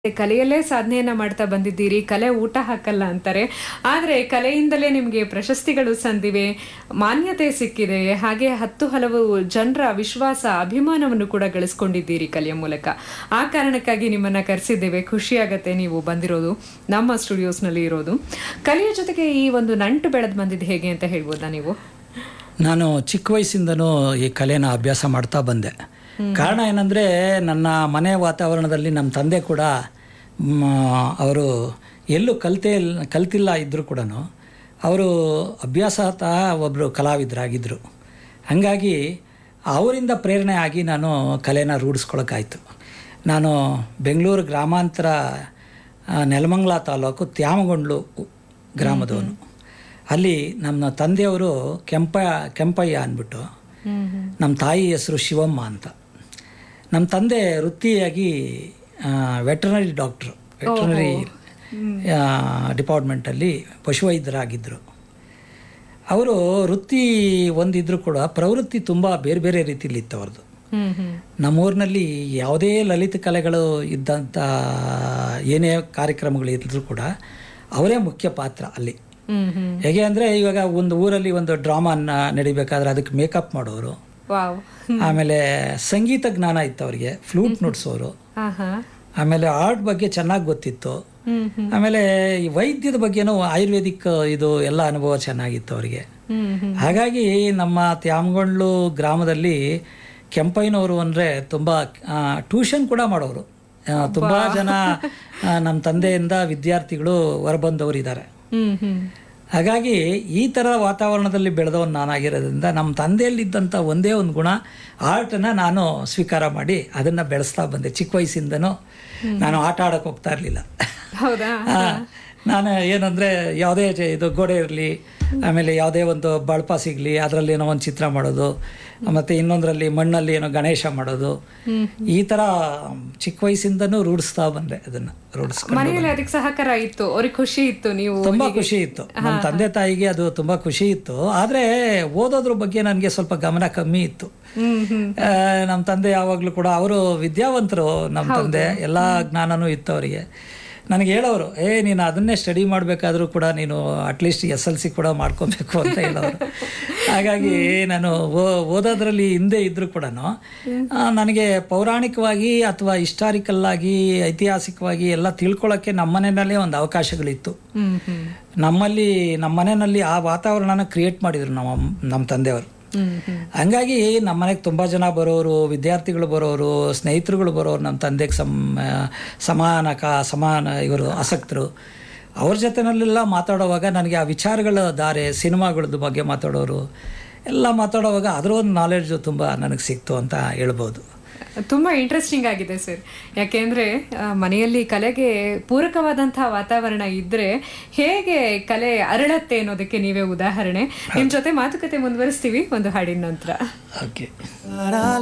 ಕಲೆಯಲ್ಲೇ ಸಾಧನೆಯನ್ನ ಮಾಡ್ತಾ ಬಂದಿದ್ದೀರಿ ಕಲೆ ಊಟ ಹಾಕಲ್ಲ ಅಂತಾರೆ ಆದ್ರೆ ಕಲೆಯಿಂದಲೇ ನಿಮಗೆ ಪ್ರಶಸ್ತಿಗಳು ಸಂದಿವೆ ಮಾನ್ಯತೆ ಸಿಕ್ಕಿದೆ ಹಾಗೆ ಹತ್ತು ಹಲವು ಜನರ ವಿಶ್ವಾಸ ಅಭಿಮಾನವನ್ನು ಕೂಡ ಗಳಿಸ್ಕೊಂಡಿದ್ದೀರಿ ಕಲೆಯ ಮೂಲಕ ಆ ಕಾರಣಕ್ಕಾಗಿ ನಿಮ್ಮನ್ನ ಕರೆಸಿದ್ದೇವೆ ಖುಷಿಯಾಗತ್ತೆ ನೀವು ಬಂದಿರೋದು ನಮ್ಮ ಸ್ಟುಡಿಯೋಸ್ನಲ್ಲಿ ಇರೋದು ಕಲೆಯ ಜೊತೆಗೆ ಈ ಒಂದು ನಂಟು ಬೆಳೆದು ಬಂದಿದ್ದು ಹೇಗೆ ಅಂತ ಹೇಳ್ಬೋದಾ ನೀವು ನಾನು ಚಿಕ್ಕ ವಯಸ್ಸಿಂದನೂ ಈ ಕಲೆನ ಅಭ್ಯಾಸ ಮಾಡ್ತಾ ಬಂದೆ ಕಾರಣ ಏನಂದರೆ ನನ್ನ ಮನೆ ವಾತಾವರಣದಲ್ಲಿ ನಮ್ಮ ತಂದೆ ಕೂಡ ಮ್, ಅವರು ಎಲ್ಲೂ ಕಲ್ತೇ ಇಲ್ಲ ಕಲ್ತಿಲ್ಲ ಇದ್ದರೂ ಕೂಡ ಅವರು ಅಭ್ಯಾಸತಃ ಒಬ್ಬರು ಕಲಾವಿದರಾಗಿದ್ದರು ಹಾಗಾಗಿ ಅವರಿಂದ ಪ್ರೇರಣೆ ಆಗಿ ನಾನು ಕಲೆನ ರೂಢಿಸ್ಕೊಳಕ್ಕಾಯ್ತು ನಾನು ಬೆಂಗಳೂರು ಗ್ರಾಮಾಂತರ ಆ, ನೆಲಮಂಗಲ ತಾಲೂಕು ತ್ಯಾಮಗೊಂಡ್ಲು ಗ್ರಾಮದವನು ಅಲ್ಲಿ ನಮ್ಮ ತಂದೆಯವರು ಕೆಂಪ ಕೆಂಪಯ್ಯ ಅಂದ್ಬಿಟ್ಟು ನಮ್ಮ ತಾಯಿ ಹೆಸರು ಶಿವಮ್ಮ ಅಂತ ನಮ್ಮ ತಂದೆ ವೃತ್ತಿಯಾಗಿ ವೆಟರ್ನರಿ ಡಾಕ್ಟ್ರು ವೆಟರ್ನರಿ ಡಿಪಾರ್ಟ್ಮೆಂಟಲ್ಲಿ ಪಶುವೈದ್ಯರಾಗಿದ್ದರು ಅವರು ವೃತ್ತಿ ಒಂದಿದ್ರು ಕೂಡ ಪ್ರವೃತ್ತಿ ತುಂಬ ಬೇರೆ ಬೇರೆ ರೀತಿಯಲ್ಲಿ ಇತ್ತು ಅವ್ರದ್ದು ಹ್ಮ್ ಹ್ಮ್ ನಮ್ಮೂರಿನಲ್ಲಿ ಯಾವುದೇ ಲಲಿತ ಕಲೆಗಳು ಇದ್ದಂಥ ಏನೇ ಕಾರ್ಯಕ್ರಮಗಳು ಇದ್ದರೂ ಕೂಡ ಅವರೇ ಮುಖ್ಯ ಪಾತ್ರ ಅಲ್ಲಿ ಹ್ಮ್ ಹ್ಮ್ ಹೇಗೆ ಅಂದರೆ ಇವಾಗ ಒಂದು ಊರಲ್ಲಿ ಒಂದು ಡ್ರಾಮಾ ನಡಿಬೇಕಾದ್ರೆ ಅದಕ್ಕೆ ಮೇಕಪ್ ಮಾಡೋರು ವಾವ್ ಆಮೇಲೆ ಸಂಗೀತ ಜ್ಞಾನ ಇತ್ತು ಅವರಿಗೆ ಫ್ಲೂಟ್ ನುಡ್ಸೋರು ಹಾ ಹಾ ಆಮೇಲೆ ಆರ್ಟ್ ಬಗ್ಗೆ ಚೆನ್ನಾಗಿ ಗೊತ್ತಿತ್ತು ಹ್ಮ್ ಹ್ಮ್ ಆಮೇಲೆ ಈ ವೈದ್ಯದ ಬಗ್ಗೆನೂ ಆಯುರ್ವೇದಿಕ್ ಇದು ಎಲ್ಲ ಅನುಭವ ಚೆನ್ನಾಗಿತ್ತು ಅವರಿಗೆ ಹ್ಮ್ ಹ್ಮ್ ಹಾಗಾಗಿ ನಮ್ಮ ತ್ಯಾಮಗೊಂಡ್ಲು ಗ್ರಾಮದಲ್ಲಿ ಕೆಂಪಯ್ಯನವರು ಅಂದರೆ ತುಂಬ ಟ್ಯೂಷನ್ ಕೂಡ ಮಾಡೋರು ಆ, ತುಂಬ ಜನ ಆ, ನಮ್ಮ ತಂದೆಯಿಂದ ವಿದ್ಯಾರ್ಥಿಗಳು ಹೊರಬಂದವರು ಇದ್ದಾರೆ ಹ್ಮ್ ಹ್ಮ್ ಹಾಗಾಗಿ ಈ ಥರ ವಾತಾವರಣದಲ್ಲಿ ಬೆಳೆದವನು ನಾನಾಗಿರೋದ್ರಿಂದ ನಮ್ಮ ತಂದೆಯಲ್ಲಿದ್ದಂಥ ಒಂದೇ ಒಂದು ಗುಣ ಆರ್ಟನ್ನು ನಾನು ಸ್ವೀಕಾರ ಮಾಡಿ ಅದನ್ನು ಬೆಳೆಸ್ತಾ ಬಂದೆ ಚಿಕ್ಕ ವಯಸ್ಸಿಂದನೂ ನಾನು ಆಟ ಆಡೋಕೆ ಹೋಗ್ತಾ ಇರಲಿಲ್ಲ ಹೌದಾ ನಾನು ಏನಂದರೆ ಯಾವುದೇ ಜ- ಇದು ಗೋಡೆ ಇರಲಿ ಆಮೇಲೆ ಯಾವುದೇ ಒಂದು ಬಳಪ ಸಿಗಲಿ ಅದರಲ್ಲಿ ಏನೋ ಒಂದು ಚಿತ್ರ ಮಾಡೋದು ಮತ್ತು ಇನ್ನೊಂದರಲ್ಲಿ ಮಣ್ಣಲ್ಲಿ ಏನೋ ಗಣೇಶ ಮಾಡೋದು ಈ ಥರ ಚಿಕ್ಕ ವಯಸ್ಸಿಂದನೂ ರೂಢಿಸ್ತಾ ಬಂದೆ ಅದನ್ನು ರೂಢಿಸ್ಕೊಂಡು ಮನೆಯಲ್ಲಿ ಅದಕ್ಕೆ ಸಹಕಾರ ಇತ್ತು ಅವ್ರಿಗೆ ಖುಷಿ ಇತ್ತು ನೀವು ತುಂಬಾ ಖುಷಿ ಇತ್ತು ನಮ್ಮ ತಂದೆ ತಾಯಿಗೆ ಅದು ತುಂಬಾ ಖುಷಿ ಇತ್ತು ಆದ್ರೆ ಓದೋದ್ರ ಬಗ್ಗೆ ನನಗೆ ಸ್ವಲ್ಪ ಗಮನ ಕಮ್ಮಿ ಇತ್ತು ಹ್ಮ್ ಹ್ಮ್ ಆ, ನಮ್ಮ ತಂದೆ ಯಾವಾಗಲೂ ಕೂಡ ಅವರು ವಿದ್ಯಾವಂತರು ನಮ್ಮ ತಂದೆ ಎಲ್ಲ ಜ್ಞಾನನೂ ಇತ್ತು ಅವರಿಗೆ ನನಗೆ ಹೇಳೋರು ಏ ನೀನು ಅದನ್ನೇ ಸ್ಟಡಿ ಮಾಡಬೇಕಾದ್ರೂ ಕೂಡ ನೀನು ಅಟ್ಲೀಸ್ಟ್ ಎಸ್ ಎಲ್ ಸಿ ಕೂಡ ಮಾಡ್ಕೊಬೇಕು ಅಂತ ಹೇಳೋರು ಹಾಗಾಗಿ ನಾನು ಓ- ಓದೋದ್ರಲ್ಲಿ ಹಿಂದೆ ಇದ್ದರೂ ಕೂಡ ನನಗೆ ಪೌರಾಣಿಕವಾಗಿ ಅಥವಾ ಹಿಸ್ಟಾರಿಕಲ್ ಆಗಿ ಐತಿಹಾಸಿಕವಾಗಿ ಎಲ್ಲ ತಿಳ್ಕೊಳ್ಳೋಕ್ಕೆ ನಮ್ಮ ಮನೆಯಲ್ಲೇ ಒಂದು ಅವಕಾಶಗಳಿತ್ತು ಹ್ಮ್ ಹ್ಮ್ ನಮ್ಮಲ್ಲಿ ನಮ್ಮ ಮನೆಯಲ್ಲಿ ಆ ವಾತಾವರಣನ ಕ್ರಿಯೇಟ್ ಮಾಡಿದ್ರು ನಮ್ಮ ನಮ್ಮ ತಂದೆಯವರು ಹ್ಮ್ ಹ್ಮ್ ಹಂಗಾಗಿ ನಮ್ಮ ಮನೆಗೆ ತುಂಬ ಜನ ಬರೋರು ವಿದ್ಯಾರ್ಥಿಗಳು ಬರೋರು ಸ್ನೇಹಿತರುಗಳು ಬರೋರು ನಮ್ಮ ತಂದೆಗೆ ಸಮ್ ಸಮಾನ ಕ ಸಮಾನ ಇವರು ಆಸಕ್ತರು ಅವ್ರ ಜೊತೆನಲ್ಲೆಲ್ಲ ಮಾತಾಡೋವಾಗ ನನಗೆ ಆ ವಿಚಾರಗಳ ದಾರೆ ಸಿನಿಮಾಗಳದ್ದು ಬಗ್ಗೆ ಮಾತಾಡೋರು ಎಲ್ಲ ಮಾತಾಡೋವಾಗ ಅದರ ಒಂದು ನಾಲೆಡ್ಜು ತುಂಬ ನನಗೆ ಸಿಕ್ತು ಅಂತ ಹೇಳ್ಬೋದು ತುಂಬಾ ಇಂಟ್ರೆಸ್ಟಿಂಗ್ ಆಗಿದೆ ಸರ್ ಯಾಕೆಂದ್ರೆ ಆ, ಮನೆಯಲ್ಲಿ ಕಲೆಗೆ ಪೂರಕವಾದಂತಹ ವಾತಾವರಣ ಇದ್ರೆ ಹೇಗೆ ಕಲೆ ಅರಳತ್ತೆ ಅನ್ನೋದಕ್ಕೆ ನೀವೇ ಉದಾಹರಣೆ ನಿಮ್ ಜೊತೆ ಮಾತುಕತೆ ಮುಂದುವರಿಸ್ತೀವಿ ಒಂದು ಹಾಡಿನ ನಂತರ ಓಕೆ